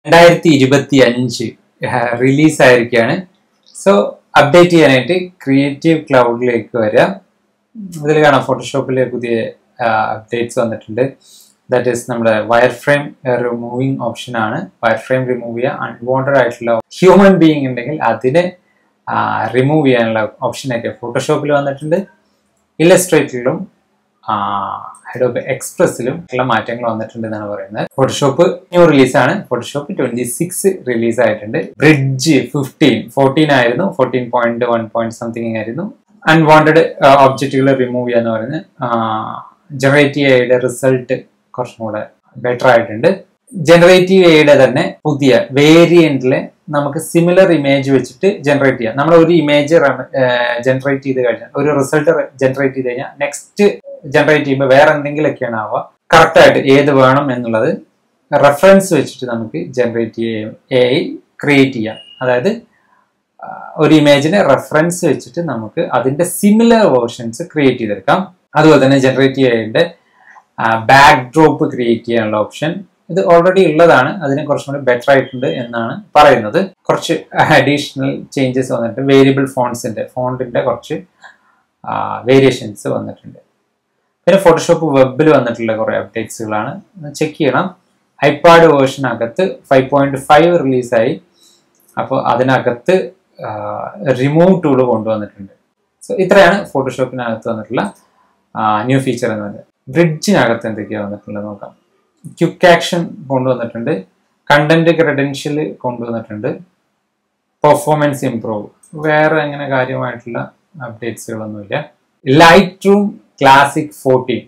രണ്ടായിരത്തി ഇരുപത്തി അഞ്ച് റിലീസ് ആയിരിക്കുകയാണ് സോ അപ്ഡേറ്റ് ചെയ്യാനായിട്ട് ക്രിയേറ്റീവ് ക്ലൗഡിലേക്ക് വരിക ഇതിൽ കാണാം ഫോട്ടോഷോപ്പിൽ പുതിയ അപ്ഡേറ്റ്സ് വന്നിട്ടുണ്ട് ദാറ്റ് ഈസ് നമ്മുടെ വയർ ഫ്രെയിം റിമൂവിങ് ഓപ്ഷൻ ആണ് വയർ ഫ്രെയിം റിമൂവ് ചെയ്യുക അൺവാണ്ടഡ് ആയിട്ടുള്ള ഹ്യൂമൻ ബീയിങ് ഉണ്ടെങ്കിൽ അതിനെ റിമൂവ് ചെയ്യാനുള്ള ഓപ്ഷനൊക്കെ ഫോട്ടോഷോപ്പിൽ വന്നിട്ടുണ്ട് ഇല്ലസ്ട്രേറ്ററിലും അഡോബ് എക്സ്പ്രസിലും ഉള്ള മാറ്റങ്ങൾ വന്നിട്ടുണ്ട് എന്നാണ് പറയുന്നത് ഫോട്ടോഷോപ്പ് ന്യൂ റിലീസാണ് ഫോട്ടോഷോപ്പ് ട്വന്റി സിക്സ് റിലീസ് ആയിട്ടുണ്ട് ബ്രിഡ്ജ് ഫിഫ്റ്റീൻ ഫോർട്ടീൻ ആയിരുന്നു fourteen point one point something ആയിരുന്നു അൺവാണ്ടഡ് ഒബ്ജക്റ്റുകൾ റിമൂവ് ചെയ്യാന്ന് പറയുന്നത് ജനറേറ്റീവ് എയുടെ റിസൾട്ട് കുറച്ചും കൂടെ ബെറ്റർ ആയിട്ടുണ്ട് ജനറേറ്റീവ് എയുടെ തന്നെ പുതിയ വേരിയന്റിലെ നമുക്ക് സിമിലർ ഇമേജ് വെച്ചിട്ട് ജനറേറ്റ് ചെയ്യാം നമ്മൾ ഒരു ഇമേജ് ജനറേറ്റ് ചെയ്ത് കഴിഞ്ഞാൽ ഒരു റിസൾട്ട് ജനറേറ്റ് ചെയ്ത് കഴിഞ്ഞാൽ നെക്സ്റ്റ് ജനറേറ്റ് ചെയ്യുമ്പോൾ വേറെ എന്തെങ്കിലുമൊക്കെയാണ് ആവുക കറക്റ്റ് ആയിട്ട് ഏത് വേണം എന്നുള്ളത് റെഫറൻസ് വെച്ചിട്ട് നമുക്ക് ജനറേറ്റ് ചെയ്യാം എ ക്രിയേറ്റ് ചെയ്യാം അതായത് ഒരു ഇമേജിനെ റെഫറൻസ് വെച്ചിട്ട് നമുക്ക് അതിന്റെ സിമിലർ വേർഷൻസ് ക്രിയേറ്റ് ചെയ്തെടുക്കാം അതുപോലെ തന്നെ ജനറേറ്റ് ചെയ്യേണ്ട ബാക്ക് ഡ്രോപ്പ് ക്രിയേറ്റ് ചെയ്യാനുള്ള ഓപ്ഷൻ ഇത് ഓൾറെഡി ഉള്ളതാണ് അതിന് കുറച്ചും കൂടി ബെറ്റർ ആയിട്ടുണ്ട് എന്നാണ് പറയുന്നത് കുറച്ച് അഡീഷണൽ ചേഞ്ചസ് വന്നിട്ടുണ്ട് വേരിയബിൾ ഫോൺസിന്റെ ഫോണ്ടിന്റെ കുറച്ച് വേരിയേഷൻസ് വന്നിട്ടുണ്ട് പിന്നെ ഫോട്ടോഷോപ്പ് വെബിൽ വന്നിട്ടുള്ള കുറേ അപ്ഡേറ്റ്സുകളാണ് ചെക്ക് ചെയ്യണം ഐപാഡ് വേർഷനകത്ത് ഫൈവ് പോയിന്റ് ഫൈവ് റിലീസായി അപ്പോൾ അതിനകത്ത് റിമൂവ് ടൂള് കൊണ്ടുവന്നിട്ടുണ്ട് സോ ഇത്രയാണ് ഫോട്ടോഷോപ്പിനകത്ത് വന്നിട്ടുള്ള ന്യൂ ഫീച്ചർ എന്ന് പറയുന്നത് ബ്രിഡ്ജിനകത്ത് എന്തൊക്കെയാണ് വന്നിട്ടുള്ളത് നോക്കാം ക്യുക്ക് ആക്ഷൻ കൊണ്ടുവന്നിട്ടുണ്ട് കണ്ടന്റ് ക്രെഡൻഷ്യൽ കൊണ്ടുവന്നിട്ടുണ്ട് പെർഫോമൻസ് ഇംപ്രൂവ് വേറെ അങ്ങനെ കാര്യമായിട്ടുള്ള അപ്ഡേറ്റ്സുകളൊന്നുമില്ല Lightroom Classic fourteen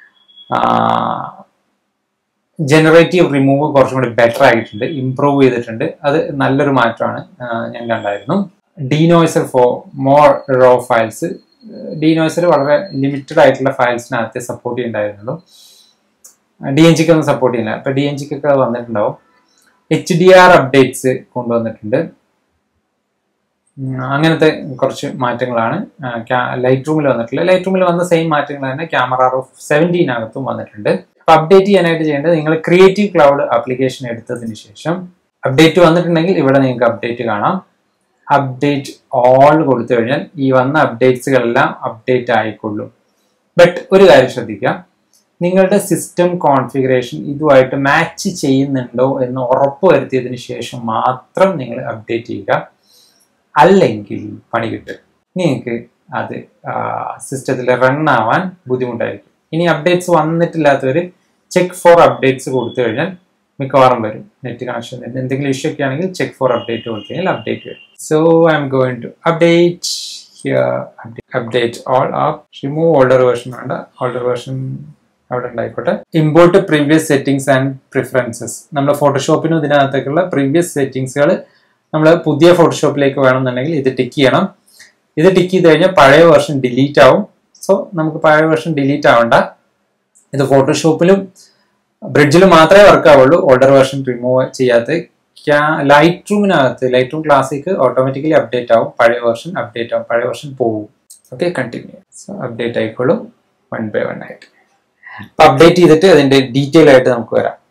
generative remove കുറച്ചും കൂടി ബെറ്റർ ആയിട്ടുണ്ട് ഇംപ്രൂവ് ചെയ്തിട്ടുണ്ട് അത് നല്ലൊരു മാറ്റമാണ് ഞാൻ കണ്ടായിരുന്നു denoiser for more raw files denoiser വളരെ ലിമിറ്റഡ് ആയിട്ടുള്ള ഫയൽസിനകത്ത് സപ്പോർട്ട് ചെയ്യുന്നുണ്ടായിരുന്നുള്ളൂ ഡി എൻ ജിക്ക് ഒന്നും സപ്പോർട്ട് ചെയ്യുന്നില്ല അപ്പൊ ഡി എൻ ജിക്കൊക്കെ വന്നിട്ടുണ്ടാവും എച്ച് ഡി ആർ അപ്ഡേറ്റ്സ് കൊണ്ടുവന്നിട്ടുണ്ട് അങ്ങനത്തെ കുറച്ച് മാറ്റങ്ങളാണ് ലൈറ്റ് റൂമിൽ വന്നിട്ടുള്ളത് ലൈറ്റ് റൂമിൽ വന്ന സെയിം മാറ്റങ്ങൾ തന്നെ ക്യാമറ ഓഫ് സെവൻറ്റീനകത്തും വന്നിട്ടുണ്ട് അപ്പൊ അപ്ഡേറ്റ് ചെയ്യാനായിട്ട് ചെയ്യേണ്ടത് നിങ്ങൾ ക്രിയേറ്റീവ് ക്ലൗഡ് ആപ്ലിക്കേഷൻ എടുത്തതിന് ശേഷം അപ്ഡേറ്റ് വന്നിട്ടുണ്ടെങ്കിൽ ഇവിടെ നിങ്ങൾക്ക് അപ്ഡേറ്റ് കാണാം അപ്ഡേറ്റ് ഓൾ കൊടുത്തു കഴിഞ്ഞാൽ ഈ വന്ന അപ്ഡേറ്റ്സുകളെല്ലാം അപ്ഡേറ്റ് ആയിക്കൊള്ളും ബട്ട് ഒരു കാര്യം ശ്രദ്ധിക്കുക നിങ്ങളുടെ സിസ്റ്റം കോൺഫിഗറേഷൻ ഇതുമായിട്ട് മാച്ച് ചെയ്യുന്നുണ്ടോ എന്ന് ഉറപ്പ് വരുത്തിയതിന് ശേഷം മാത്രം നിങ്ങൾ അപ്ഡേറ്റ് ചെയ്യുക അല്ലെങ്കിൽ പണി കിട്ടും നിങ്ങൾക്ക് അത് സിസ്റ്റത്തിൽ റൺ ആവാൻ ബുദ്ധിമുട്ടായിരിക്കും ഇനി അപ്ഡേറ്റ്സ് വന്നിട്ടില്ലാത്തവർ ചെക്ക് ഫോർ അപ്ഡേറ്റ്സ് കൊടുത്തു കഴിഞ്ഞാൽ മിക്കവാറും വരും നെറ്റ് കണക്ഷൻ എന്തെങ്കിലും ഇഷ്യൂ ഒക്കെ ആണെങ്കിൽ ചെക്ക് ഫോർ അപ്ഡേറ്റ് കൊടുത്തു കഴിഞ്ഞാൽ അപ്ഡേറ്റ് വരും so I'm going to update update all app remove older version വേണ്ട ഓൾഡർ വേർഷൻ അവിടെ ഉണ്ടായിക്കോട്ടെ import previous settings and preferences നമ്മൾ ഫോട്ടോഷോപ്പിനും ഇതിനകത്തേക്കുള്ള പ്രീവിയസ് സെറ്റിംഗ്സുകൾ നമ്മൾ പുതിയ ഫോട്ടോഷോപ്പിലേക്ക് വേണമെന്നുണ്ടെങ്കിൽ ഇത് ടിക്ക് ചെയ്യണം ഇത് ടിക്ക് ചെയ്ത് കഴിഞ്ഞാൽ പഴയ വേർഷൻ ഡിലീറ്റ് ആവും സോ നമുക്ക് പഴയ വേർഷൻ ഡിലീറ്റ് ആവണ്ട ഇത് ഫോട്ടോഷോപ്പിലും ബ്രിഡ്ജിലും മാത്രമേ വർക്ക് ആവുള്ളൂ ഓൾഡർ വേർഷൻ റിമൂവ് ചെയ്യാത്ത ലൈറ്റ് റൂമിനകത്ത് Lightroom Classic automatically update ആവും പഴയ വേർഷൻ അപ്ഡേറ്റ് ആവും പഴയ വേർഷൻ പോവും ഓക്കെ കണ്ടിന്യൂ സോ അപ്ഡേറ്റ് ആയിക്കോളും വൺ ബൈ വൺ ആയിട്ട് അപ്പൊ അപ്ഡേറ്റ് ചെയ്തിട്ട് അതിന്റെ ഡീറ്റെയിൽ ആയിട്ട് നമുക്ക് വരാം